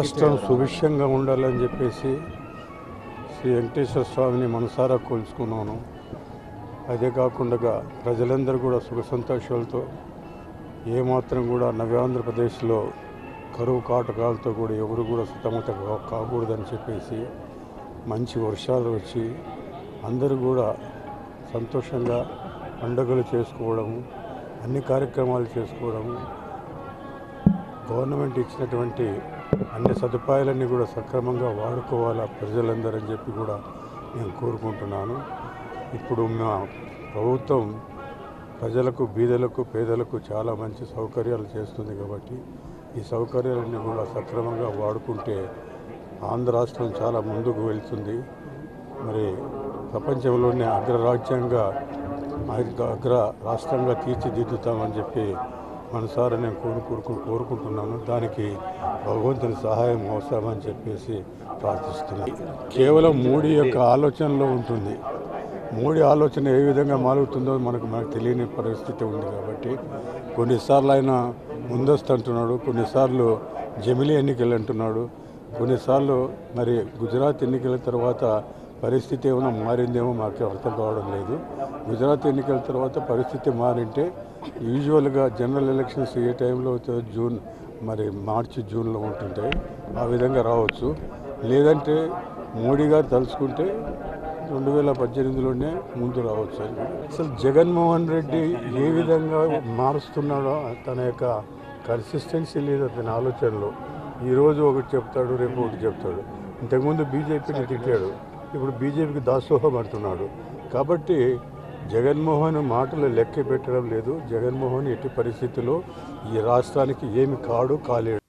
రాష్ట్రం సుభిక్షంగా ఉండాలని చెప్పేసి శ్రీ వెంకటేశ్వర స్వామిని మనసారా కోల్చుకున్నాను అదే కాకుండా ప్రజలందరూ కూడా సుఖ సంతోషాలతో ఏమాత్రం కూడా నవ్యాంధ్రప్రదేశ్లో కరువు కాటకాలతో కూడా ఎవరు కూడా సతమత కా- కాకూడదని చెప్పేసి మంచి వర్షాలు వచ్చి అందరూ కూడా సంతోషంగా పండుగలు చేసుకోవడము అన్ని కార్యక్రమాలు చేసుకోవడము గవర్నమెంట్ ఇచ్చినటువంటి అన్ని సదుపాయాలన్నీ కూడా సక్రమంగా వాడుకోవాలా ప్రజలందరూ అని చెప్పి కూడా నేను కోరుకుంటున్నాను ఇప్పుడు మా ప్రభుత్వం ప్రజలకు బీదలకు పేదలకు చాలా మంచి సౌకర్యాలు చేస్తుంది కాబట్టి ఈ సౌకర్యాలన్నీ కూడా సక్రమంగా వాడుకుంటే ఆంధ్ర రాష్ట్రం చాలా ముందుకు వెళ్తుంది మరి ప్రపంచంలోనే అగ్రరాజ్యంగా అగ్ర అగ్ర రాష్ట్రంగా తీర్చిదిద్దుతామని చెప్పి మనసారా నేను కోరుకు కోరుకుంటున్నాను దానికి భగవంతుని సహాయం అవసరమని చెప్పేసి ప్రార్థిస్తున్నాను కేవలం మోడీ యొక్క ఆలోచనలో ఉంటుంది మోడీ ఆలోచన ఏ విధంగా మారుతుందో మనకు మనకు తెలియని పరిస్థితి ఉంది కాబట్టి కొన్నిసార్లు ఆయన ముందస్తు అంటున్నాడు కొన్నిసార్లు జమిలీ ఎన్నికలు అంటున్నాడు కొన్నిసార్లు మరి గుజరాత్ ఎన్నికల తర్వాత పరిస్థితి ఏమైనా మారిందేమో మాకు అర్థం కావడం లేదు గుజరాత్ ఎన్నికల తర్వాత పరిస్థితి మారింటే యూజువల్గా జనరల్ ఎలక్షన్స్ ఏ టైంలో అవుతుందో జూన్ మరి మార్చి జూన్లో ఉంటుంటాయి ఆ విధంగా రావచ్చు లేదంటే మోడీ గారు తలుచుకుంటే రెండు వేల పద్దెనిమిదిలోనే ముందు రావచ్చు అని. అసలు జగన్మోహన్ రెడ్డి ఏ విధంగా మారుస్తున్నాడో తన యొక్క కన్సిస్టెన్సీ లేదు అతని ఆలోచనలో ఈరోజు ఒకటి చెప్తాడు రేపు ఒకటి చెప్తాడు ఇంతకుముందు బీజేపీని తిట్టాడు ఇప్పుడు బీజేపీకి దాసోహం అంటున్నాడు కాబట్టి జగన్మోహన్ మాటలు లెక్క పెట్టడం లేదు జగన్మోహన్ ఎట్టి పరిస్థితుల్లో ఈ రాష్ట్రానికి ఏమి కాడు కాలేడు